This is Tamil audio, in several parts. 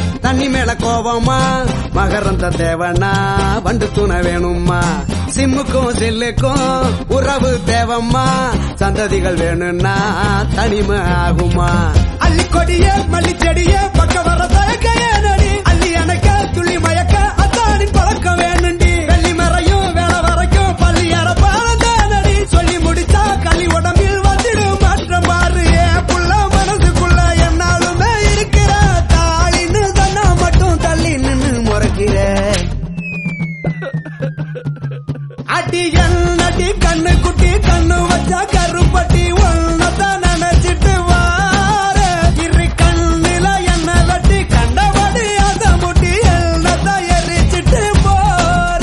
தண்ணி மேல கோவமா மகரந்த தேவனா வண்டு துணை வேணுமா சிம்முக்கும் செல்லுக்கும் உறவு தேவம்மா சந்ததிகள் வேணும்னா தனிமை ஆகுமா அள்ளிக்கொடிய மல்லிச்செடிய பக்க வர தயக்கையே நடி அள்ளி அணைக்க துள்ளி மயக்க அத்தானின் பழக்கம் வேணுண்டி வெள்ளி மறையும் வேலை வரைக்கும் பள்ளி அற நடி சொல்லி முடிச்சா களி உடம்பில் வந்துடும் மாற்றம் பாரு ஏன் புள்ள மனசுக்குள்ள என்னாலுமே இருக்கிற தாளின்னு சொன்னா மட்டும் தள்ளி நின்னு முறைக்கிற அடி என்னடி கண்ணு குட்டி கண்ணு வச்சா கருப்பட்டி ஒன்னதான் நினைச்சிட்டு வார இரு கண்ணில என்ன வெட்டி கண்டபடி அத முட்டி என்னதான் எரிச்சிட்டு போற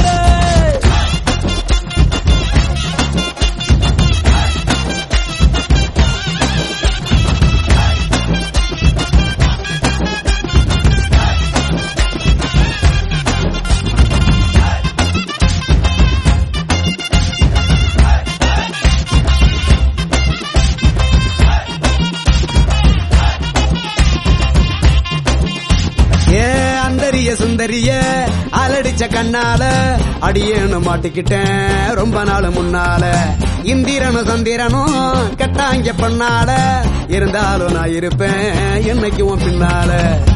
ஏ அந்தரிய சுந்தரிய அலடிச்ச கண்ணால அடியேன்னு மாட்டிக்கிட்டேன் ரொம்ப நாள் முன்னால இந்திரனும் சந்திரனும் கெட்டாங்க பண்ணால இருந்தாலும் நான் இருப்பேன் என்னைக்கு உன் பின்னால